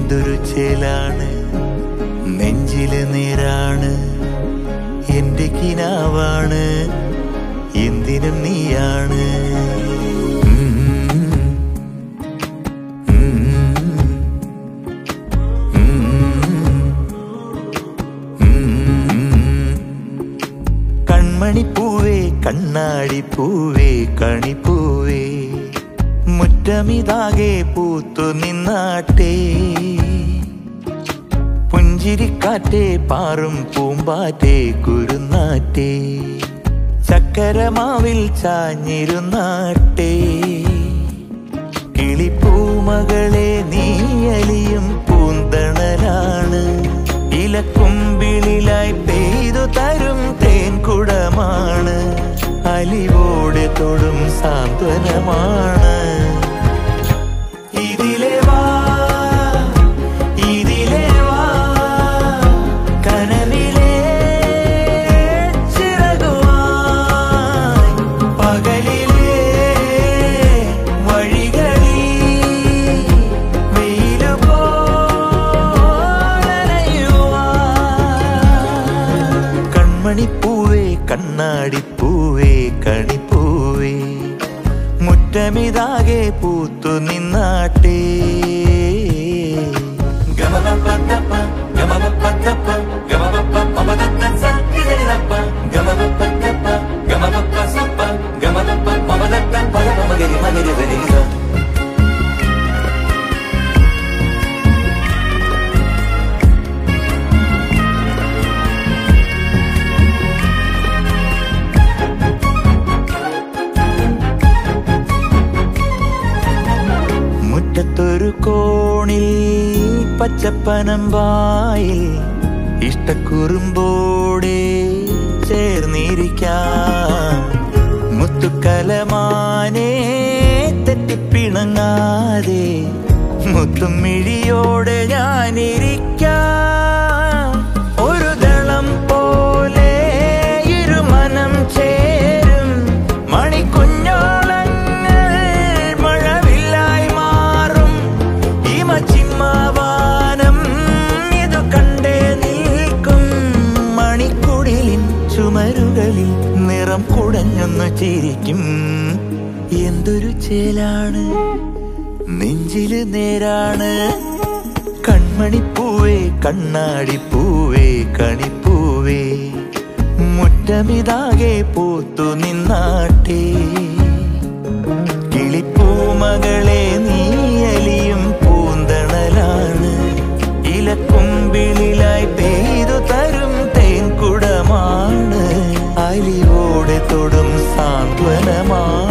എന്തൊരു ചേലാണ് നെഞ്ചില് നേരാണ് എന്റെ കിനാവാണ് എന്തിനും നീയാണ് ഉം. ഉം. കൺമണിപ്പൂവേ കണ്ണാടിപ്പൂവേ കണിപ്പൂവേ മുറ്റമിതാകെ പൂത്തു നിന്നാട്ടേ പുഞ്ചിരിക്കാറ്റേ പാറും പൂമ്പാറ്റേ കുരുന്നാറ്റേ ചക്കരമാവിൽ ചാഞ്ഞിരുന്നാട്ടേ കിളിപ്പൂമകളെ നീയലിയും പൂന്തണലാണ് ഇലക്കുമ്പിളിലായി പെയ്തു തരും തേൻകുടമാണ് അലിവോടെ തൊടും സാന്ത്വനമാണ് ഇതിലെ വാ ഇതിലെ വാ കനവിലെ ചിറകുമായി പകലിലെ വഴികളിൽ വെയിലു പോലനയുവാൻ. കൺമണിപ്പൂവേ കണ്ണാടിപ്പൂവേ കണിപ്പൂവേ മുറ്റമിതാകെ പൂത്തു നിന്നാട്ടേ ഗമപപ്പത്തപ്പ, ഗമപപ്പത്തപ്പ, ഗമപപ്പപ്പമദത്തസ, ഇതിലിതപ്പ, ഗമപപ്പത്തപ്പ, ഗമപപ്പസപ്പ, ഗമപപ്പമദത്ത, പദപമഗരി മഗരി ധനിക. മുറ്റത്തൊരു കോണിൽ പച്ചപ്പനമ്പായിൽ ഇഷ്ടക്കുറുമ്പോടെ ചേർന്നിരിക്കാം മുത്തുക്കലമാനെ തെറ്റിപ്പിണങ്ങാതെ മുത്തും മിഴിയോടെ ഞാനിരിക്കാം ഒരു ദളം പോലെ ഇരുമനം ചേരും മണിക്കുഞ്ഞോളങ്ങൾ മഴവില്ലായി മാറും ഹിമചിമ്മാവാനം ഇതു കണ്ടേ നിൽക്കും മണിക്കുടിലിൻ ചുമരുകളിൽ നിറം കുടഞ്ഞൊന്നു ചിരിക്കും എന്തൊരു ചേലാണ് നെഞ്ചില് നേരാണ് കൺമണിപ്പൂവേ കണ്ണാടിപ്പൂവേ കണിപ്പൂവേ മുറ്റമിതാകെ പൂത്തു നിന്നാട്ടേ കിളിപ്പൂമകളെ നീയലിയും പൂന്തണലാണ് ഇലക്കുമ്പിളിലായി പെയ്തു തരും തേൻകുടമാണ് അലിവോടെ തൊടും സാന്ത്വനമാണ്